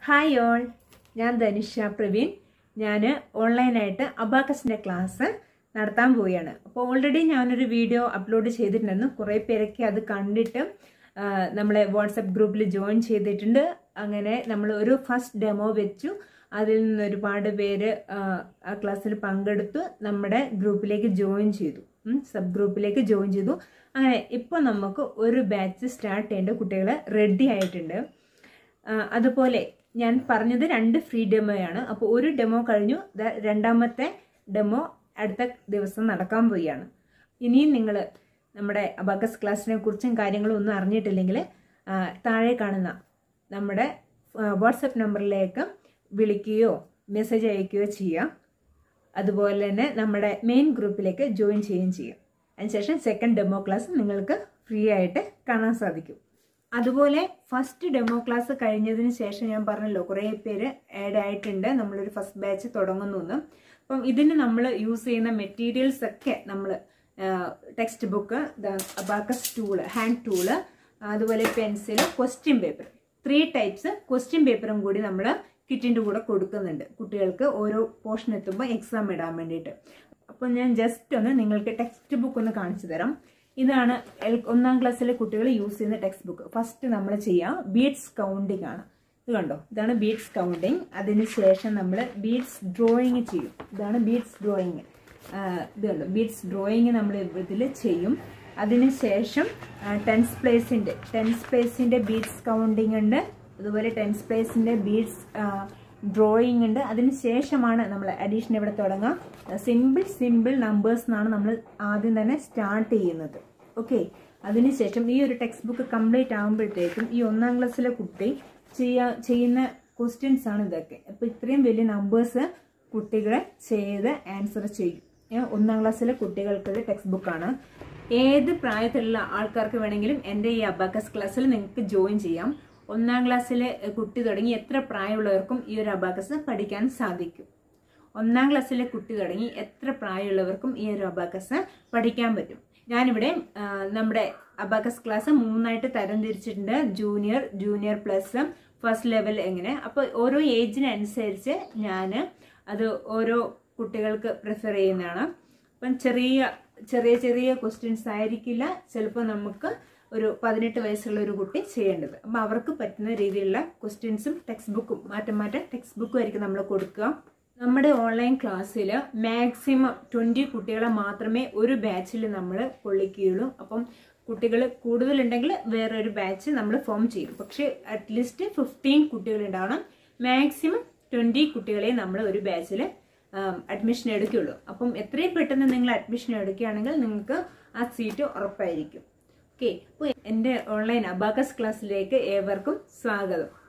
hi all ഞാൻ ധനുഷ പ്രവീൺ ഞാൻ ഓൺലൈനായിട്ട് അബാക്കസിൻ്റെ ക്ലാസ് നടത്താൻ പോവുകയാണ് അപ്പോൾ ഓൾറെഡി ഞാനൊരു വീഡിയോ അപ്ലോഡ് ചെയ്തിട്ടുണ്ടായിരുന്നു കുറേ പേരൊക്കെ അത് കണ്ടിട്ട് ആ, നമ്മളെ വാട്സപ്പ് ഗ്രൂപ്പിൽ ജോയിൻ ചെയ്തിട്ടുണ്ട് അങ്ങനെ നമ്മൾ ഒരു ഫസ്റ്റ് ഡെമോ വെച്ചു അതിൽ നിന്ന് ഒരുപാട് പേര് ആ, ആ ക്ലാസ്സിൽ പങ്കെടുത്തു നമ്മുടെ ഗ്രൂപ്പിലേക്ക് ജോയിൻ ചെയ്തു സബ് ഗ്രൂപ്പിലേക്ക് ജോയിൻ ചെയ്തു അങ്ങനെ ഇപ്പോൾ നമുക്ക് ഒരു ബാച്ച് സ്റ്റാർട്ട് ചെയ്യേണ്ട കുട്ടികൾ റെഡി ആയിട്ടുണ്ട് ആ, അതുപോലെ ഞാൻ പറഞ്ഞത് രണ്ട് ഫ്രീ ഡെമോയാണ് അപ്പോൾ ഒരു ഡെമോ കഴിഞ്ഞു ദാ രണ്ടാമത്തെ ഡെമോ അടുത്ത ദിവസം നടക്കാൻ പോവുകയാണ് ഇനിയും നിങ്ങൾ നമ്മുടെ അബാക്കസ് ക്ലാസ്സിനെ കുറിച്ചും കാര്യങ്ങളും ഒന്നും അറിഞ്ഞിട്ടില്ലെങ്കിൽ ആ, താഴെ കാണുന്ന നമ്മുടെ വാട്സപ്പ് നമ്പറിലേക്ക് വിളിക്കുകയോ മെസ്സേജ് അയക്കുകയോ ചെയ്യാം അതുപോലെ തന്നെ നമ്മുടെ മെയിൻ ഗ്രൂപ്പിലേക്ക് ജോയിൻ ചെയ്യുകയും ചെയ്യാം അതിനുശേഷം സെക്കൻഡ് ഡെമോ ക്ലാസ് നിങ്ങൾക്ക് ഫ്രീ ആയിട്ട് കാണാൻ സാധിക്കും അതുപോലെ ഫസ്റ്റ് ഡെമോ ക്ലാസ് കഴിഞ്ഞതിന് ശേഷം ഞാൻ പറഞ്ഞല്ലോ കുറേ പേര് ആഡ് ആയിട്ടുണ്ട് നമ്മളൊരു ഫസ്റ്റ് ബാച്ച് തുടങ്ങുന്നു എന്ന് അപ്പം ഇതിന് നമ്മൾ യൂസ് ചെയ്യുന്ന മെറ്റീരിയൽസ് ഒക്കെ നമ്മൾ text book abacus tool hand tool അതുപോലെ pencil question paper three types question പേപ്പറും കൂടി നമ്മൾ കിറ്റിൻ്റെ കൂടെ കൊടുക്കുന്നുണ്ട് കുട്ടികൾക്ക് ഓരോ പോർഷൻ എത്തുമ്പോൾ എക്സാം ഇടാൻ വേണ്ടിയിട്ട് അപ്പോൾ ഞാൻ ജസ്റ്റ് ഒന്ന് നിങ്ങൾക്ക് ടെക്സ്റ്റ് ബുക്ക് ഒന്ന് കാണിച്ചു തരാം ഇതാണ് എൽ- ഒന്നാം ക്ലാസ്സിലെ കുട്ടികൾ യൂസ് ചെയ്യുന്ന ടെക്സ്റ്റ് ബുക്ക് ഫസ്റ്റ് നമ്മൾ ചെയ്യാം ബീഡ്സ് കൗണ്ടിങ് ആണ് ഇത് കണ്ടോ ഇതാണ് ബീഡ്സ് കൗണ്ടിങ് അതിന് ശേഷം നമ്മൾ ബീഡ്സ് ഡ്രോയിങ് ചെയ്യും ഇതാണ് ബീഡ്സ് ഡ്രോയിങ് ഇത് കണ്ടോ ബീഡ്സ് ഡ്രോയിങ് നമ്മൾ ഇതിൽ ചെയ്യും അതിനുശേഷം ടെൻസ് പ്ലേസിൻ്റെ ടെൻസ് പ്ലേസിൻ്റെ ബീഡ്സ് കൗണ്ടിങ് ഉണ്ട് അതുപോലെ ടെൻസ് പ്ലേസിൻ്റെ ബീഡ്സ് ഡ്രോയിങ് ഉണ്ട് അതിന് ശേഷമാണ് നമ്മൾ അഡീഷൻ ഇവിടെ തുടങ്ങാം സിമ്പിൾ സിമ്പിൾ നമ്പേഴ്സ് എന്നാണ് നമ്മൾ ആദ്യം തന്നെ സ്റ്റാർട്ട് ചെയ്യുന്നത് ഓക്കെ അതിനുശേഷം ഈ ഒരു ടെക്സ്റ്റ് ബുക്ക് കംപ്ലീറ്റ് ആകുമ്പോഴത്തേക്കും ഈ ഒന്നാം ക്ലാസ്സിലെ കുട്ടി ചെയ്യാ ചെയ്യുന്ന ക്വസ്റ്റ്യൻസ് ആണ് ഇതൊക്കെ അപ്പോൾ ഇത്രയും വലിയ നമ്പേഴ്സ് കുട്ടികളെ ചെയ്ത് ആൻസർ ചെയ്യും ഏ, ഒന്നാം ക്ലാസ്സിലെ കുട്ടികൾക്കുള്ള ടെക്സ്റ്റ് ബുക്കാണ് ഏത് പ്രായത്തിലുള്ള ആൾക്കാർക്ക് വേണമെങ്കിലും എൻ്റെ ഈ അബാക്കസ് ക്ലാസ്സിൽ നിങ്ങൾക്ക് ജോയിൻ ചെയ്യാം ഒന്നാം ക്ലാസ്സിലെ കുട്ടി തുടങ്ങി എത്ര പ്രായമുള്ളവർക്കും ഈ ഒരു അബാക്കസ് പഠിക്കാൻ സാധിക്കും ഒന്നാം ക്ലാസ്സിലെ കുട്ടി തുടങ്ങി എത്ര പ്രായമുള്ളവർക്കും ഈ ഒരു അബാക്കസ് പഠിക്കാൻ പറ്റും ഞാനിവിടെ ആ, നമ്മുടെ അബാക്കസ് ക്ലാസ് മൂന്നായിട്ട് തരംതിരിച്ചിട്ടുണ്ട് junior junior plus first level എങ്ങനെ അപ്പോൾ ഓരോ ഏജിനനുസരിച്ച് ഞാൻ അത് ഓരോ കുട്ടികൾക്ക് പ്രിഫർ ചെയ്യുന്നതാണ് അപ്പം ചെറിയ ചെറിയ ചെറിയ ക്വസ്റ്റ്യൻസ് ആയിരിക്കില്ല ചിലപ്പോൾ നമുക്ക് ഒരു പതിനെട്ട് വയസ്സുള്ള ഒരു കുട്ടി ചെയ്യേണ്ടത് അപ്പം അവർക്ക് പറ്റുന്ന രീതിയിലുള്ള ക്വസ്റ്റ്യൻസും ടെക്സ്റ്റ് ബുക്കും മാറ്റം മാറ്റം ടെക്സ്റ്റ് ബുക്കും ആയിരിക്കും നമ്മൾ കൊടുക്കുക നമ്മുടെ ഓൺലൈൻ ക്ലാസ്സിൽ മാക്സിമം ട്വൻറ്റി കുട്ടികളെ മാത്രമേ ഒരു ബാച്ചിൽ നമ്മൾ കൊള്ളിക്കുകയുള്ളൂ അപ്പം കുട്ടികൾ കൂടുതലുണ്ടെങ്കിൽ വേറൊരു ബാച്ച് നമ്മൾ ഫോം ചെയ്യും പക്ഷേ അറ്റ്ലീസ്റ്റ് ഫിഫ്റ്റീൻ കുട്ടികൾ ഉണ്ടാവണം മാക്സിമം ട്വൻറ്റി കുട്ടികളെ നമ്മൾ ഒരു ബാച്ചിൽ അഡ്മിഷൻ എടുക്കുകയുള്ളൂ അപ്പം എത്രയും പെട്ടെന്ന് നിങ്ങൾ അഡ്മിഷൻ എടുക്കുകയാണെങ്കിൽ നിങ്ങൾക്ക് ആ സീറ്റ് ഉറപ്പായിരിക്കും ഓക്കെ അപ്പോൾ എൻ്റെ ഓൺലൈൻ അബാക്കസ് ക്ലാസ്സിലേക്ക് ഏവർക്കും സ്വാഗതം